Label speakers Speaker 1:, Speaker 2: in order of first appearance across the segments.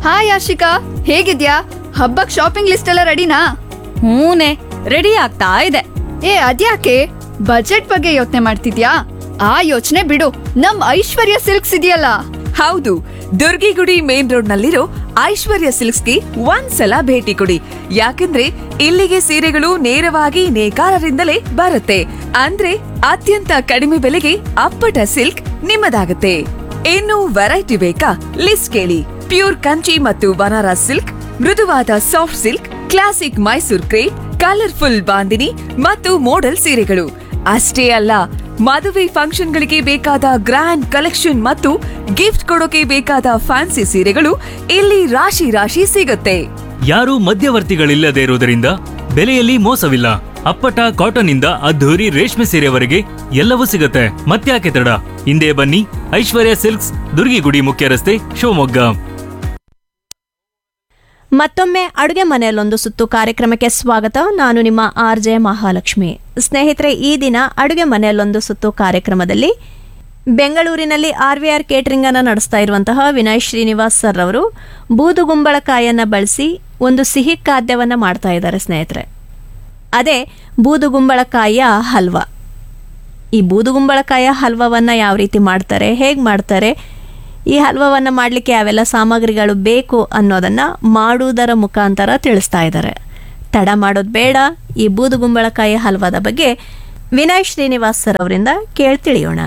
Speaker 1: hi Ashika ಹೇಗಿದ್ಯಾ ಹಬ್ಬಕ್ shopping list ಎಲ್ಲ ರೆಡಿನಾ
Speaker 2: ಹೂನೆ ರೆಡಿ ಆಗ್ತಾ ಇದೆ
Speaker 1: ಏ ಅದ್ಯಾಕೆ ಬಜೆಟ್ ಬಗ್ಗೆ ಯೋಚನೆ ಮಾಡ್ತಿದ್ಯಾ ಆ ಯೋಚನೆ ಬಿಡು ನಮ್ ಐಶ್ವರ್ಯ ಸಿಲ್ಕ್ಸ್ ಇದೆಯಲ್ಲ
Speaker 3: ಹೌದು ದುರ್ಗಿಗುಡಿ ಮೇನ್ ರೋಡ್ ನಲ್ಲಿರೋ ಐಶ್ವರ್ಯ ಸಿಲ್ಕ್ಸ್ಗೆ ಒಂದ್ಸಲ ಭೇಟಿ ಕೊಡಿ ಯಾಕಂದ್ರೆ ಇಲ್ಲಿಗೆ ಸೀರೆಗಳು ನೇರವಾಗಿ ನೇಕಾರರಿಂದಲೇ ಬರುತ್ತೆ ಅಂದ್ರೆ ಅತ್ಯಂತ ಕಡಿಮೆ ಬೆಲೆಗೆ ಅಪ್ಪಟ ಸಿಲ್ಕ್ ನಿಮ್ಮದಾಗುತ್ತೆ ಇನ್ನು ವೆರೈಟಿ ಬೇಕಾ ಲಿಸ್ಟ್ ಕೇಳಿ ಪ್ಯೂರ್ ಕಂಚಿ ಮತ್ತು ಬನಾರಸ್ ಸಿಲ್ಕ್ ಮೃದುವಾದ soft silk classic Mysore crepe colourful Bandhani ಮತ್ತು ಮೋಡಲ್ ಸೀರೆಗಳು ಅಷ್ಟೇ ಅಲ್ಲ ಮದುವೆ ಫಂಕ್ಷನ್ಗಳಿಗೆ ಬೇಕಾದ ಗ್ರ್ಯಾಂಡ್ ಕಲೆಕ್ಷನ್ ಮತ್ತು ಗಿಫ್ಟ್ ಕೊಡೋಕೆ ಬೇಕಾದ ಫ್ಯಾನ್ಸಿ ಸೀರೆಗಳು ಇಲ್ಲಿ ರಾಶಿ ರಾಶಿ ಸಿಗುತ್ತೆ
Speaker 4: ಯಾರೂ ಮಧ್ಯವರ್ತಿಗಳಿಲ್ಲದೆ ಇರುವುದರಿಂದ ಬೆಲೆಯಲ್ಲಿ ಮೋಸವಿಲ್ಲ ಅಪ್ಪಟ ಕಾಟನ್ ಇಂದ ಅದ್ಧೂರಿ ರೇಷ್ಮೆ ಸೀರೆವರೆಗೆ ಎಲ್ಲವೂ ಸಿಗುತ್ತೆ ಮತ್ತ್ಯಾಕೆ ತಡ ಹಿಂದೆ ಬನ್ನಿ ಐಶ್ವರ್ಯ ಸಿಲ್ಕ್ಸ್ ದುರ್ಗಿಗುಡಿ ಮುಖ್ಯ ರಸ್ತೆ ಶಿವಮೊಗ್ಗ
Speaker 5: ಮತ್ತೊಮ್ಮೆ ಅಡುಗೆ ಮನೆಯಲ್ಲೊಂದು ಸುತ್ತು ಕಾರ್ಯಕ್ರಮಕ್ಕೆ ಸ್ವಾಗತ ನಾನು ನಿಮ್ಮ ಆರ್ ಜೆ ಮಹಾಲಕ್ಷ್ಮಿ ಸ್ನೇಹಿತರೆ ಈ ದಿನ ಅಡುಗೆ ಮನೆಯಲ್ಲೊಂದು ಸುತ್ತು ಕಾರ್ಯಕ್ರಮದಲ್ಲಿ ಬೆಂಗಳೂರಿನಲ್ಲಿ ಆರ್ ವಿ ಆರ್ ಕೇಟರಿಂಗ್ ಅನ್ನು ನಡೆಸ್ತಾ ಇರುವಂತಹ ವಿನಯ್ ಶ್ರೀನಿವಾಸ್ ಸರ್ ಅವರು ಬೂದುಗುಂಬಳಕಾಯನ್ನು ಬಳಸಿ ಒಂದು ಸಿಹಿ ಖಾದ್ಯವನ್ನು ಮಾಡ್ತಾ ಇದ್ದಾರೆ ಸ್ನೇಹಿತರೆ ಅದೇ ಬೂದುಗುಂಬಳಕಾಯಿಯ ಹಲ್ವಾ ಈ ಬೂದುಗುಂಬಳಕಾಯಿಯ ಹಲ್ವವನ್ನು ಯಾವ ರೀತಿ ಮಾಡ್ತಾರೆ ಹೇಗೆ ಮಾಡ್ತಾರೆ ಈ ಹಲ್ವವನ್ನು ಮಾಡಲಿಕ್ಕೆ ಯಾವೆಲ್ಲ ಸಾಮಗ್ರಿಗಳು ಬೇಕು ಅನ್ನೋದನ್ನು ಮಾಡುವುದರ ಮುಖಾಂತರ ತಿಳಿಸ್ತಾ ಇದ್ದಾರೆ ತಡ ಮಾಡೋದು ಬೇಡ ಈ ಬೂದುಗುಂಬಳಕಾಯಿ ಹಲ್ವಾದ ಬಗ್ಗೆ ವಿನಯ್ ಶ್ರೀನಿವಾಸ್ ಸರ್ ಅವರಿಂದ ಕೇಳಿ ತಿಳಿಯೋಣ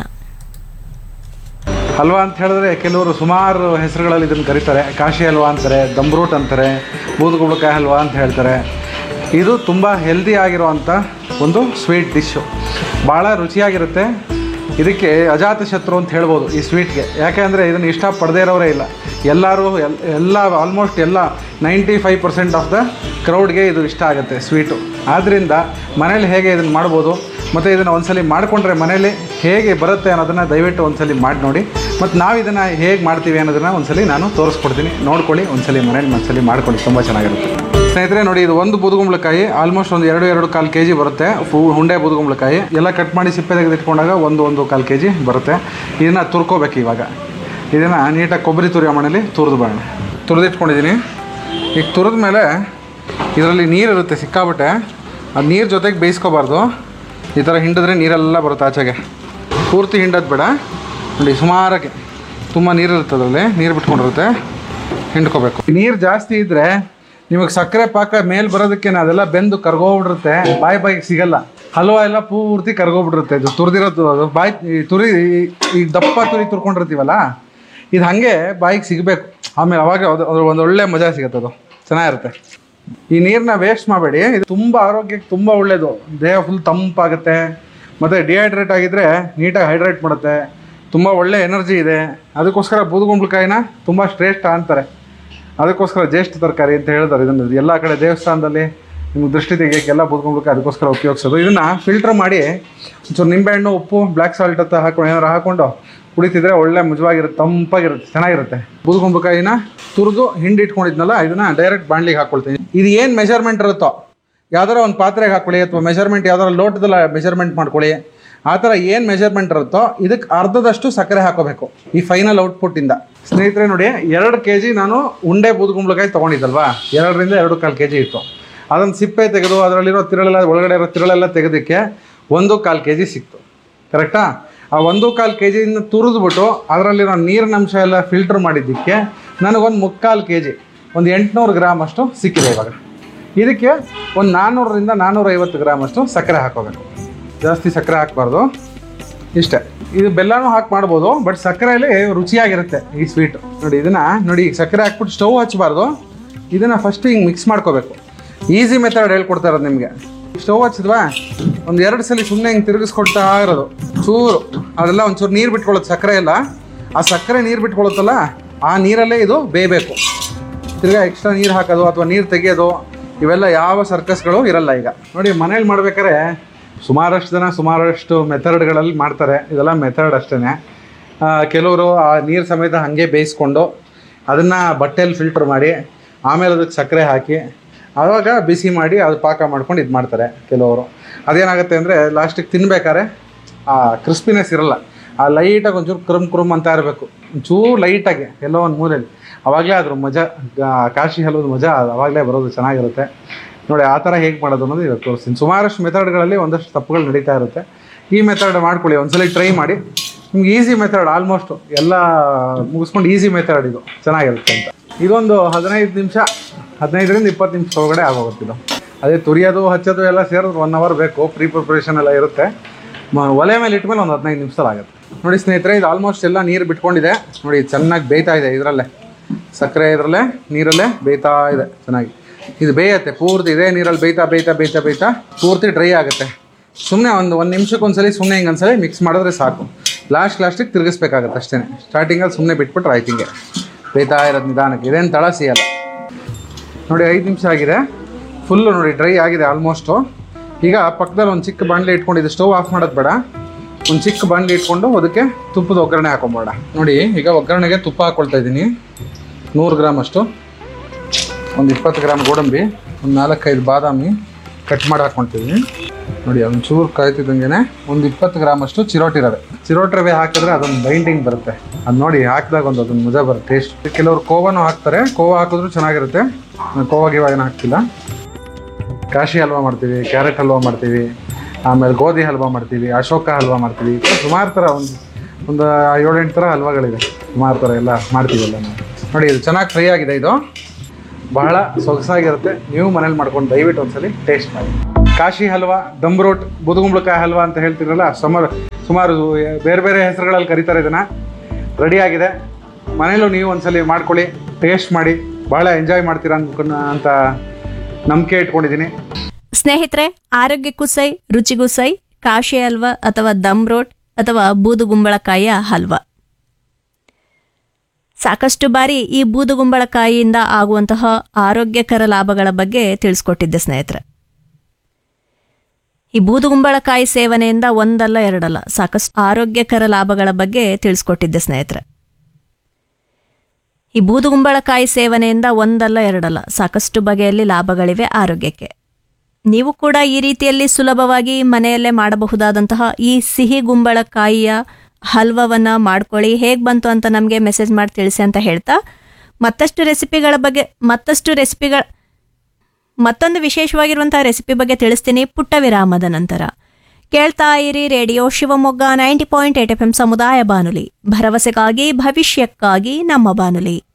Speaker 6: ಹಲ್ವಾ ಅಂತ ಹೇಳಿದ್ರೆ ಕೆಲವರು ಸುಮಾರು ಹೆಸರುಗಳಲ್ಲಿ ಇದನ್ನು ಕರೀತಾರೆ ಕಾಶಿ ಹಲ್ವಾ ಅಂತಾರೆ ದಮ್ರೂಟ್ ಅಂತಾರೆ ಬೂದುಗುಂಬಳಕಾಯಿ ಹಲ್ವಾ ಅಂತ ಹೇಳ್ತಾರೆ ಇದು ತುಂಬ ಹೆಲ್ದಿ ಆಗಿರುವಂಥ ಒಂದು ಸ್ವೀಟ್ ಡಿಶ್ಶು ಭಾಳ ರುಚಿಯಾಗಿರುತ್ತೆ ಇದಕ್ಕೆ ಅಜಾತ ಶತ್ರು ಅಂತ ಹೇಳ್ಬೋದು ಈ ಸ್ವೀಟ್ಗೆ ಯಾಕೆ ಅಂದರೆ ಇದನ್ನು ಇಷ್ಟಪಡದೇ ಇರೋರೇ ಇಲ್ಲ ಎಲ್ಲರೂ ಎಲ್ ಎಲ್ಲ ಆಲ್ಮೋಸ್ಟ್ ಎಲ್ಲ ninety five percent of the ಕ್ರೌಡ್ಗೆ ಇದು ಇಷ್ಟ ಆಗುತ್ತೆ ಸ್ವೀಟು ಆದ್ದರಿಂದ ಮನೇಲಿ ಹೇಗೆ ಇದನ್ನು ಮಾಡ್ಬೋದು ಮತ್ತು ಇದನ್ನು ಒಂದ್ಸಲಿ ಮಾಡಿಕೊಂಡ್ರೆ ಮನೇಲಿ ಹೇಗೆ ಬರುತ್ತೆ ಅನ್ನೋದನ್ನು ದಯವಿಟ್ಟು ಒಂದ್ಸಲಿ ಮಾಡಿ ನೋಡಿ ಮತ್ತು ನಾವು ಇದನ್ನು ಹೇಗೆ ಮಾಡ್ತೀವಿ ಅನ್ನೋದನ್ನು ಒಂದ್ಸಲಿ ನಾನು ತೋರಿಸ್ಕೊಡ್ತೀನಿ ನೋಡ್ಕೊಳ್ಳಿ ಒಂದ್ಸಲಿ ಮನೇಲಿ ಒಂದ್ಸಲಿ ಮಾಡ್ಕೊಳ್ಳಿ ತುಂಬ ಚೆನ್ನಾಗಿರುತ್ತೆ ಸ್ನೇಹಿತರೆ ನೋಡಿ ಇದು ಒಂದು ಬೂದುಗುಂಬಳಕಾಯಿ ಆಲ್ಮೋಸ್ಟ್ ಒಂದು ಎರಡು ಎರಡು ಕಾಲು ಕೆ ಜಿ ಬರುತ್ತೆ ಫು ಹುಂಡೆ ಬೂದುಗುಂಬಳಕಾಯಿ ಎಲ್ಲ ಕಟ್ ಮಾಡಿ ಸಿಪ್ಪೆ ತೆಗೆದಿಟ್ಕೊಂಡಾಗ ಒಂದು ಒಂದು ಕಾಲು ಕೆ ಜಿ ಬರುತ್ತೆ ಇದನ್ನು ತುರ್ಕೋಬೇಕು ಇವಾಗ ಇದನ್ನು ನೀಟಾಗಿ ಕೊಬ್ಬರಿ ತುರಿಯೋ ಮನೇಲಿ ತುರಿದು ಬರೋಣ ತುರಿದಿಟ್ಕೊಂಡಿದ್ದೀನಿ ಈಗ ತುರಿದ ಮೇಲೆ ಇದರಲ್ಲಿ ನೀರಿರುತ್ತೆ ಸಿಕ್ಕಾಬಿಟ್ಟೆ ಅದು ನೀರು ಜೊತೆಗೆ ಬೇಯಿಸ್ಕೋಬಾರ್ದು ಈ ಥರ ಹಿಂಡಿದ್ರೆ ನೀರೆಲ್ಲ ಬರುತ್ತೆ ಆಚೆಗೆ ಪೂರ್ತಿ ಹಿಂಡೋದು ಬೇಡ ನೋಡಿ ಸುಮಾರಾಗಿ ತುಂಬ ನೀರು ಇರುತ್ತೆ ಅದರಲ್ಲಿ ನೀರು ಬಿಟ್ಕೊಂಡಿರುತ್ತೆ ಹಿಂಡ್ಕೋಬೇಕು ನೀರು ಜಾಸ್ತಿ ಇದ್ದರೆ ನಿಮಗೆ ಸಕ್ಕರೆ ಪಾಕ ಮೇಲೆ ಬರೋದಕ್ಕೆ ಅದೆಲ್ಲ ಬೆಂದು ಕರ್ಗೋಗ್ಬಿಟ್ಟಿರುತ್ತೆ ಬಾಯಿ ಬಾಯಿಗೆ ಸಿಗಲ್ಲ ಹಲ್ವಾ ಎಲ್ಲ ಪೂರ್ತಿ ಕರ್ಗೋಗ್ಬಿಟ್ಟಿರುತ್ತೆ ಇದು ತುರಿದಿರೋದು ಅದು ಬಾಯಿ ಈ ತುರಿ ಈ- ಈ ದಪ್ಪ ತುರಿ ತುರ್ಕೊಂಡಿರ್ತೀವಲ್ಲ ಇದು ಹಾಗೆ ಬಾಯಿಗೆ ಸಿಗಬೇಕು ಆಮೇಲೆ ಅವಾಗ ಅದು ಅದ್ರ ಒಂದು ಒಳ್ಳೆ ಮಜಾ ಸಿಗುತ್ತೆ ಅದು ಚೆನ್ನಾಗಿರುತ್ತೆ ಈ ನೀರನ್ನ ವೇಸ್ಟ್ ಮಾಡಬೇಡಿ ಇದು ತುಂಬ ಆರೋಗ್ಯಕ್ಕೆ ತುಂಬ ಒಳ್ಳೆಯದು ದೇಹ ಫುಲ್ ತಂಪಾಗುತ್ತೆ ಮತ್ತು ಡಿಹೈಡ್ರೇಟ್ ಆಗಿದ್ದರೆ ನೀಟಾಗಿ ಹೈಡ್ರೇಟ್ ಮಾಡುತ್ತೆ ತುಂಬ ಒಳ್ಳೆ ಎನರ್ಜಿ ಇದೆ ಅದಕ್ಕೋಸ್ಕರ ಬೂದುಗುಂಬಳಕಾಯಿನ ತುಂಬ ಶ್ರೇಷ್ಠ ಅಂತಾರೆ ಅದಕ್ಕೋಸ್ಕರ ಜ್ಯೇಷ್ಠ ತರಕಾರಿ ಅಂತ ಹೇಳ್ತಾರೆ ಇದನ್ನು ಎಲ್ಲ ಕಡೆ ದೇವಸ್ಥಾನದಲ್ಲಿ ನಿಮ್ಗೆ ದೃಷ್ಟಿ ತೆಗಿಯೋಕ್ಕೆ ಎಲ್ಲ ಬೂದ್ಕೊಂಡ್ಬಿಟ್ಟು ಅದಕ್ಕೋಸ್ಕರ ಉಪಯೋಗಿಸೋದು ಇದನ್ನು ಫಿಲ್ಟರ್ ಮಾಡಿ ಒಂಚೂರು ನಿಂಬೆಹಣ್ಣು ಉಪ್ಪು ಬ್ಲ್ಯಾಕ್ ಸಾಲ್ಟ್ ಅಂತ ಹಾಕೊಂಡು ಏನಾರು ಹಾಕೊಂಡು ಕುಡಿತಿದ್ರೆ ಒಳ್ಳೆ ಮುಜವಾಗಿರುತ್ತೆ ತಂಪಾಗಿರುತ್ತೆ ಚೆನ್ನಾಗಿರುತ್ತೆ ಬೂದ್ಕೊಂಡ್ಬಕಾಯಿನ ತುರಿದು ಹಿಂಡಿ ಇಟ್ಕೊಂಡಿದ್ನಲ್ಲ ಇದನ್ನ ಡೈರೆಕ್ಟ್ ಬಾಣ್ಲಿಗೆ ಹಾಕ್ಕೊಳ್ತೀನಿ ಇದು ಏನು ಮೆಜರ್ಮೆಂಟ್ ಇರುತ್ತೋ ಯಾವ್ದಾರ ಒಂದು ಪಾತ್ರೆಗೆ ಹಾಕೊಳ್ಳಿ ಅಥವಾ ಮೆಜರ್ಮೆಂಟ್ ಯಾವ್ದಾರ ಲೋಟದಲ್ಲ ಮೆಜರ್ಮೆಂಟ್ ಮಾಡ್ಕೊಳ್ಳಿ ಆ ಥರ ಏನು ಮೆಜರ್ಮೆಂಟ್ ಇರುತ್ತೋ ಇದಕ್ಕೆ ಅರ್ಧದಷ್ಟು ಸಕ್ಕರೆ ಹಾಕೋಬೇಕು ಈ ಫೈನಲ್ ಔಟ್ಪುಟ್ಟಿಂದ ಸ್ನೇಹಿತರೆ ನೋಡಿ ಎರಡು ಕೆ ಜಿ ನಾನು ಉಂಡೆ ಬೂದುಗುಂಬಳಕಾಯಿ ತೊಗೊಂಡಿದ್ದಲ್ವಾ ಎರಡರಿಂದ ಎರಡು ಕಾಲು ಕೆ ಜಿ ಇತ್ತು ಅದನ್ನು ಸಿಪ್ಪೆ ತೆಗೆದು ಅದರಲ್ಲಿರೋ ತಿರಳೆಲ್ಲ ಒಳಗಡೆ ಇರೋ ತಿರಳೆಲ್ಲ ತೆಗೆದಕ್ಕೆ ಒಂದು ಕಾಲು ಕೆ ಜಿ ಸಿಕ್ತು ಕರೆಕ್ಟಾ ಆ ಒಂದು ಕಾಲು ಕೆ ಜಿಯಿಂದ ತುರಿದ್ಬಿಟ್ಟು ಅದರಲ್ಲಿರೋ ನೀರಿನ ಅಂಶ ಎಲ್ಲ ಫಿಲ್ಟರ್ ಮಾಡಿದ್ದಕ್ಕೆ ನನಗೊಂದು ಮುಕ್ಕಾಲು ಕೆ ಜಿ ಒಂದು ಎಂಟುನೂರು ಗ್ರಾಮ್ ಅಷ್ಟು ಸಿಕ್ಕಿದೆ ಇವಾಗ ಇದಕ್ಕೆ ಒಂದು ನಾನ್ನೂರರಿಂದ ನಾನ್ನೂರೈವತ್ತು ಗ್ರಾಮ್ ಅಷ್ಟು ಸಕ್ಕರೆ ಹಾಕೋಬೇಕು ಜಾಸ್ತಿ ಸಕ್ಕರೆ ಹಾಕಬಾರ್ದು ಇಷ್ಟೇ ಇದು ಬೆಲ್ಲನೂ ಹಾಕಿ ಮಾಡ್ಬೋದು ಬಟ್ ಸಕ್ಕರೆಯಲ್ಲಿ ರುಚಿಯಾಗಿರುತ್ತೆ ಈ ಸ್ವೀಟ್ ನೋಡಿ ಇದನ್ನ ನೋಡಿ ಈಗ ಸಕ್ಕರೆ ಹಾಕ್ಬಿಟ್ಟು ಸ್ಟವ್ ಹಚ್ಚಬಾರ್ದು ಇದನ್ನ ಫಸ್ಟ್ ಹಿಂಗೆ ಮಿಕ್ಸ್ ಮಾಡ್ಕೋಬೇಕು ಈಸಿ ಮೆಥಡ್ ಹೇಳ್ಕೊಡ್ತಾ ಇರೋದು ನಿಮಗೆ ಸ್ಟವ್ ಹಚ್ಚಿದ್ವಾ ಒಂದು ಎರಡು ಸಲ ಸುಮ್ಮನೆ ಹಿಂಗೆ ತಿರುಗಿಸ್ಕೊಡ್ತಾ ಇರೋದು ಚೂರು ಅದೆಲ್ಲ ಒಂಚೂರು ನೀರು ಬಿಟ್ಕೊಳ್ಳೋದು ಸಕ್ಕರೆ ಎಲ್ಲ ಆ ಸಕ್ಕರೆ ನೀರು ಬಿಟ್ಕೊಳ್ಳುತ್ತಲ್ಲ ಆ ನೀರಲ್ಲೇ ಇದು ಬೇಯಬೇಕು ತಿರ್ಗಾ ಎಕ್ಸ್ಟ್ರಾ ನೀರು ಹಾಕೋದು ಅಥವಾ ನೀರು ತೆಗೆಯೋದು ಇವೆಲ್ಲ ಯಾವ ಸರ್ಕಸ್ಗಳು ಇರಲ್ಲ ಈಗ ನೋಡಿ ಮನೇಲಿ ಮಾಡ್ಬೇಕಾದ್ರೆ ಸುಮಾರಷ್ಟು ಜನ ಸುಮಾರಷ್ಟು ಮೆಥಡ್ಗಳಲ್ಲಿ ಮಾಡ್ತಾರೆ ಇದೆಲ್ಲ ಮೆಥಡ್ ಅಷ್ಟೇ ಕೆಲವರು ಆ ನೀರು ಸಮೇತ ಹಾಗೆ ಬೇಯಿಸ್ಕೊಂಡು ಅದನ್ನು ಬಟ್ಟೆಯಲ್ಲಿ ಫಿಲ್ಟರ್ ಮಾಡಿ ಆಮೇಲೆ ಅದಕ್ಕೆ ಸಕ್ಕರೆ ಹಾಕಿ ಆವಾಗ ಬಿಸಿ ಮಾಡಿ ಅದು ಪಾಕ ಮಾಡ್ಕೊಂಡು ಇದು ಮಾಡ್ತಾರೆ ಕೆಲವರು ಅದೇನಾಗುತ್ತೆ ಅಂದರೆ ಲಾಸ್ಟಿಗೆ ತಿನ್ಬೇಕಾದ್ರೆ ಆ ಕ್ರಿಸ್ಪಿನೆಸ್ ಇರಲ್ಲ ಆ ಲೈಟಾಗಿ ಒಂಚೂರು ಕ್ರಮ್ ಕ್ರಮ್ ಅಂತ ಇರಬೇಕು ಒಂಚೂರು ಲೈಟಾಗಿ ಎಲ್ಲೋ ಒಂದು ಮೂಲೆಯಲ್ಲಿ ಅವಾಗಲೇ ಅದ್ರ ಮಜಾ ಗಾ- ಕಾಶಿ ಹಲ್ವದ ಮಜಾ ಅವಾಗಲೇ ಬರೋದು ಚೆನ್ನಾಗಿರುತ್ತೆ ನೋಡಿ ಆ ಥರ ಹೇಗೆ ಮಾಡೋದು ಅನ್ನೋದು ಇವತ್ತು ತೋರಿಸ್ತೀನಿ ಸುಮಾರಷ್ಟು ಮೆಥಡ್ಗಳಲ್ಲಿ ಒಂದಷ್ಟು ತಪ್ಪುಗಳು ನಡೀತಾ ಇರುತ್ತೆ ಈ ಮೆಥಡ್ ಮಾಡ್ಕೊಳ್ಳಿ ಒಂದ್ಸಲ ಟ್ರೈ ಮಾಡಿ ನಿಮ್ಗೆ ಈಸಿ ಮೆಥಡ್ ಆಲ್ಮೋಸ್ಟ್ ಎಲ್ಲ ಮುಗಿಸ್ಕೊಂಡು ಈಸಿ ಮೆಥಡ್ ಇದು ಚೆನ್ನಾಗಿರುತ್ತೆ ಅಂತ ಇದೊಂದು ಹದಿನೈದು ನಿಮಿಷ ಹದಿನೈದರಿಂದ ಇಪ್ಪತ್ತು ನಿಮಿಷ ಒಳಗಡೆ ಆಗೋಗುತ್ತೆ ಇದು ಅದೇ ತುರಿಯೋದು ಹಚ್ಚೋದು ಎಲ್ಲ ಸೇರಿದ್ರೆ ಒನ್ ಅವರ್ ಬೇಕು ಪ್ರೀ ಪ್ರಿಪ್ರೇಷನ್ ಎಲ್ಲ ಇರುತ್ತೆ ಮ- ಒಲೆ ಮೇಲೆ ಇಟ್ಮೇಲೆ ಒಂದು ಹದಿನೈದು ನಿಮಿಷದಲ್ಲಿ ಆಗುತ್ತೆ ನೋಡಿ ಸ್ನೇಹಿತರೆ ಇದು ಆಲ್ಮೋಸ್ಟ್ ಎಲ್ಲ ನೀರು ಬಿಟ್ಕೊಂಡಿದೆ ನೋಡಿ ಇದು ಚೆನ್ನಾಗಿ ಬೇಯ್ತಾ ಇದೆ ಇದರಲ್ಲೇ ಸಕ್ಕರೆ ಇದರಲ್ಲೇ ನೀರಲ್ಲೇ ಬೇಯ್ತಾ ಇದೆ ಚೆನ್ನಾಗಿ ಇದು ಬೇಯತ್ತೆ ಪೂರ್ತಿ ಇದೇ ನೀರಲ್ಲಿ ಬೇಯ್ತಾ ಬೇಯ್ತಾ ಬೇಯ್ತಾ ಬೇಯ್ತಾ ಪೂರ್ತಿ ಡ್ರೈ ಆಗುತ್ತೆ ಸುಮ್ಮನೆ ಒಂದು ಒಂದು ನಿಮಿಷಕ್ಕೆ ಒಂದ್ಸಲಿ ಸುಮ್ಮನೆ ಹಿಂಗೆ ಒಂದ್ಸಲಿ ಮಿಕ್ಸ್ ಮಾಡಿದ್ರೆ ಸಾಕು ಲಾಸ್ಟ್ ಲಾಸ್ಟಿಗೆ ತಿರುಗಿಸ್ಬೇಕಾಗತ್ತೆ ಅಷ್ಟೇ ಸ್ಟಾರ್ಟಿಂಗಲ್ಲಿ ಸುಮ್ಮನೆ ಬಿಟ್ಬಿಟ್ರೆ ಆಯ್ತು ಹಿಂಗೆ ಬೇಯ್ತಾ ಇರೋದು ನಿಧಾನಕ್ಕೆ ಇದೇನು ತಳ ಸಿಯಲ್ಲ ನೋಡಿ ಐದು ನಿಮಿಷ ಆಗಿದೆ ಫುಲ್ಲು ನೋಡಿ ಡ್ರೈ ಆಗಿದೆ ಆಲ್ಮೋಸ್ಟು ಈಗ ಪಕ್ಕದಲ್ಲಿ ಒಂದು ಚಿಕ್ಕ ಬಾಣಲೆ ಇಟ್ಕೊಂಡಿದ್ದು ಸ್ಟವ್ ಆಫ್ ಮಾಡೋದು ಬೇಡ ಒಂದು ಚಿಕ್ಕ ಬಾಣಲೆ ಇಟ್ಕೊಂಡು ಅದಕ್ಕೆ ತುಪ್ಪದ ಒಗ್ಗರಣೆ ಹಾಕೊಂಬೇಡ ನೋಡಿ ಈಗ ಒಗ್ಗರಣೆಗೆ ತುಪ್ಪ ಹಾಕ್ಕೊಳ್ತಾ ಇದ್ದೀನಿ ನೂರು ಗ್ರಾಮ್ ಅಷ್ಟು ಒಂದು ಇಪ್ಪತ್ತು ಗ್ರಾಮ್ ಗೋಡಂಬಿ ಒಂದು ನಾಲ್ಕೈದು ಬಾದಾಮಿ ಕಟ್ ಮಾಡಿ ಹಾಕ್ಕೊಳ್ತಿದ್ದೀನಿ ನೋಡಿ ಒಂಚೂರು ಕಾಯ್ತಿದ್ದಂಗೆ ಒಂದು ಇಪ್ಪತ್ತು ಗ್ರಾಮ್ ಅಷ್ಟು ಚಿರೋಟಿ ರವೆ ಚಿರೋಟಿ ರವೆ ಹಾಕಿದ್ರೆ ಅದೊಂದು ಬೈಂಡಿಂಗ್ ಬರುತ್ತೆ ಅದು ನೋಡಿ ಹಾಕಿದಾಗ ಒಂದು ಅದೊಂದು ಮಜಾ ಬರುತ್ತೆ ಟೇಸ್ಟ್ ಕೆಲವರು ಕೋವಾನು ಹಾಕ್ತಾರೆ ಕೋವಾ ಹಾಕಿದ್ರು ಚೆನ್ನಾಗಿರುತ್ತೆ ನಾನು ಕೋವಾ ಗಿವಾ ಏನು ಹಾಕ್ತಿಲ್ಲ ಕಾಶಿ ಹಲ್ವಾ ಮಾಡ್ತೀವಿ ಕ್ಯಾರೆಟ್ ಹಲ್ವಾ ಮಾಡ್ತೀವಿ ಆಮೇಲೆ ಗೋಧಿ ಹಲ್ವಾ ಮಾಡ್ತೀವಿ ಅಶೋಕ ಹಲ್ವಾ ಮಾಡ್ತೀವಿ ಈ ಥರ ಸುಮಾರು ಥರ ಒಂದು ಒಂದು ಏಳೆಂಟು ಥರ ಹಲ್ವಾಗಳಿದೆ ಸುಮಾರು ಥರ ಎಲ್ಲ ಮಾಡ್ತೀವಲ್ಲ ನಾವು ನೋಡಿ ಇದು ಚೆನ್ನಾಗಿ ಫ್ರೈ ಆಗಿದೆ ಇದು ಬಹಳ ಸೊಗಸಾಗಿರುತ್ತೆ ನೀವು ಮನೇಲಿ ಮಾಡ್ಕೊಂಡು ದಯವಿಟ್ಟು ಒಂದ್ಸಲಿ ಟೇಸ್ಟ್ ಮಾಡಿ ಕಾಶಿ ಹಲ್ವಾ ದಮ್ ರೋಟ್ ಬುದುಗುಂಬಳಕಾಯಿ ಹಲ್ವಾ ಅಂತ ಹೇಳ್ತಿರಲ್ಲ ಸುಮಾರು ಸುಮಾರು ಬೇರೆ ಬೇರೆ ಹೆಸರುಗಳಲ್ಲಿ ಕರೀತಾರೆ ಇದನ್ನು ರೆಡಿ ಆಗಿದೆ ಮನೇಲೂ ನೀವು ಒಂದ್ಸಲಿ ಮಾಡ್ಕೊಳ್ಳಿ ಟೇಸ್ಟ್ ಮಾಡಿ ಭಾಳ ಎಂಜಾಯ್ ಮಾಡ್ತೀರಾ ಅನ್ಕೊಂಡ ಅಂತ ನಂಬಿಕೆ ಇಟ್ಕೊಂಡಿದ್ದೀನಿ
Speaker 5: ಸ್ನೇಹಿತರೆ ಆರೋಗ್ಯಕ್ಕೂ ಸೈ ರುಚಿಗೂ ಸೈ ಕಾಶಿ ಹಲ್ವಾ ಅಥವಾ ದಮ್ ರೋಟ್ ಅಥವಾ ಬೂದುಗುಂಬಳಕಾಯಿಯ ಹಲ್ವಾ ಸಾಕಷ್ಟು ಬಾರಿ ಈ ಬೂದುಗುಂಬಳಕಾಯಿಯಿಂದ ಆಗುವಂತಹ ಆರೋಗ್ಯಕರ ಲಾಭಗಳ ಬಗ್ಗೆ ತಿಳಿಸ್ಕೊಟ್ಟಿದ್ದೆ ಸ್ನೇಹಿತರೆ ಈ ಬೂದುಗುಂಬಳಕಾಯಿ ಸೇವನೆಯಿಂದ ಒಂದಲ್ಲ ಎರಡಲ್ಲ ಸಾಕಷ್ಟು ಆರೋಗ್ಯಕರ ಲಾಭಗಳ ಬಗ್ಗೆ ತಿಳಿಸ್ಕೊಟ್ಟಿದ್ದೆ ಸ್ನೇಹಿತರೆ ಈ ಬೂದುಗುಂಬಳಕಾಯಿ ಸೇವನೆಯಿಂದ ಒಂದಲ್ಲ ಎರಡಲ್ಲ ಸಾಕಷ್ಟು ಬಗೆಯಲ್ಲಿ ಲಾಭಗಳಿವೆ ಆರೋಗ್ಯಕ್ಕೆ ನೀವು ಕೂಡ ಈ ರೀತಿಯಲ್ಲಿ ಸುಲಭವಾಗಿ ಮನೆಯಲ್ಲೇ ಮಾಡಬಹುದಾದಂತಹ ಈ ಸಿಹಿ ಗುಂಬಳಕಾಯಿಯ ಹಲ್ವವನ್ನು ಮಾಡ್ಕೊಳ್ಳಿ ಹೇಗೆ ಬಂತು ಅಂತ ನಮಗೆ ಮೆಸೇಜ್ ಮಾಡಿ ತಿಳಿಸಿ ಅಂತ ಹೇಳ್ತಾ ಮತ್ತಷ್ಟು ರೆಸಿಪಿಗಳ ಬಗ್ಗೆ ಮತ್ತಷ್ಟು ರೆಸಿಪಿಗಳ ಮತ್ತೊಂದು ವಿಶೇಷವಾಗಿರುವಂತಹ ರೆಸಿಪಿ ಬಗ್ಗೆ ತಿಳಿಸ್ತೀನಿ ಪುಟ್ಟ ವಿರಾಮದ ನಂತರ ಕೇಳ್ತಾ ಇರಿ radio Shivamogga ninety point eight F M ಸಮುದಾಯ ಬಾನುಲಿ ಭರವಸೆಗಾಗಿ ಭವಿಷ್ಯಕ್ಕಾಗಿ ನಮ್ಮ ಬಾನುಲಿ